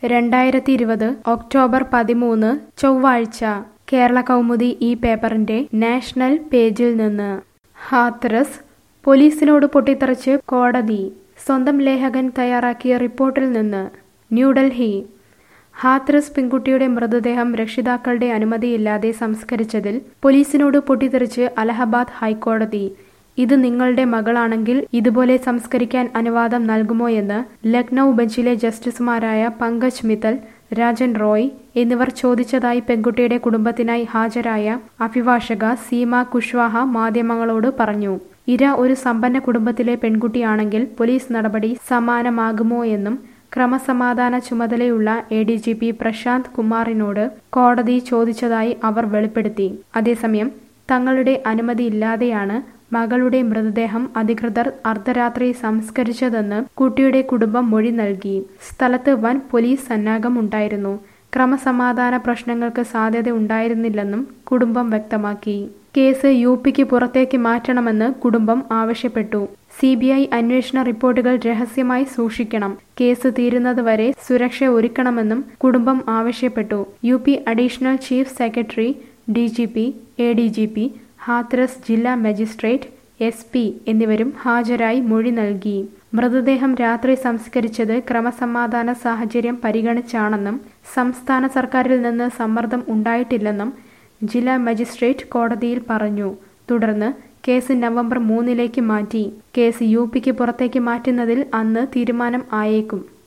രണ്ടായിരത്തി ഇരുപത് ഒക്ടോബർ പതിമൂന്ന് ചൊവ്വാഴ്ച കേരള കൗമുദി ഈ പേപ്പറിന്റെ നാഷണൽ പേജിൽ നിന്ന് ഹാത്രസ് പോലീസിനോട് പൊട്ടിത്തെറിച്ച് കോടതി സ്വന്തം ലേഖകൻ തയ്യാറാക്കിയ റിപ്പോർട്ടിൽ നിന്ന് ന്യൂഡൽഹി ഹാത്രസ് പെൺകുട്ടിയുടെ മൃതദേഹം രക്ഷിതാക്കളുടെ അനുമതിയില്ലാതെ സംസ്കരിച്ചതിൽ പോലീസിനോട് പൊട്ടിത്തെറിച്ച് അലഹബാദ് ഹൈക്കോടതി ഇത് നിങ്ങളുടെ മകളാണെങ്കിൽ ഇതുപോലെ സംസ്കരിക്കാൻ അനുവാദം നൽകുമോയെന്ന് ലക്നൌ ബെഞ്ചിലെ ജസ്റ്റിസുമാരായ പങ്കജ് മിത്തൽ രാജൻ റോയ് എന്നിവർ ചോദിച്ചതായി പെൺകുട്ടിയുടെ കുടുംബത്തിനായി ഹാജരായ അഭിഭാഷക സീമ കുഷ്വാഹ മാധ്യമങ്ങളോട് പറഞ്ഞു ഇര ഒരു സമ്പന്ന കുടുംബത്തിലെ പെൺകുട്ടിയാണെങ്കിൽ പോലീസ് നടപടി സമാനമാകുമോ എന്നും ക്രമസമാധാന ചുമതലയുള്ള A D G P Prashanth കുമാറിനോട് കോടതി ചോദിച്ചതായി അവർ വെളിപ്പെടുത്തി അതേസമയം തങ്ങളുടെ അനുമതിയില്ലാതെയാണ് മകളുടെ മൃതദേഹം അധികൃതർ അർദ്ധരാത്രി സംസ്കരിച്ചതെന്ന് കുട്ടിയുടെ കുടുംബം മൊഴി നൽകി സ്ഥലത്ത് വൻ പോലീസ് സന്നാഹം ഉണ്ടായിരുന്നു ക്രമസമാധാന പ്രശ്നങ്ങൾക്ക് സാധ്യത ഉണ്ടായിരുന്നില്ലെന്നും കുടുംബം വ്യക്തമാക്കി കേസ് യു പിക്ക് പുറത്തേക്ക് മാറ്റണമെന്ന് കുടുംബം ആവശ്യപ്പെട്ടു സി ബി ഐ അന്വേഷണ റിപ്പോർട്ടുകൾ രഹസ്യമായി സൂക്ഷിക്കണം കേസ് തീരുന്നതുവരെ സുരക്ഷ ഒരുക്കണമെന്നും കുടുംബം ആവശ്യപ്പെട്ടു U P additional chief secretary D G P A D G P Hathras ജില്ലാ മജിസ്ട്രേറ്റ് എസ് പി എന്നിവരും ഹാജരായി മൊഴി നൽകി മൃതദേഹം രാത്രി സംസ്കരിച്ചത് ക്രമസമാധാന സാഹചര്യം പരിഗണിച്ചാണെന്നും സംസ്ഥാന സർക്കാരിൽ നിന്ന് സമ്മർദ്ദം ഉണ്ടായിട്ടില്ലെന്നും ജില്ലാ മജിസ്ട്രേറ്റ് കോടതിയിൽ പറഞ്ഞു തുടർന്ന് കേസ് നവംബർ മൂന്നിലേക്ക് മാറ്റി കേസ് യു പിക്ക് പുറത്തേക്ക് മാറ്റുന്നതിൽ അന്ന് തീരുമാനം ആയേക്കും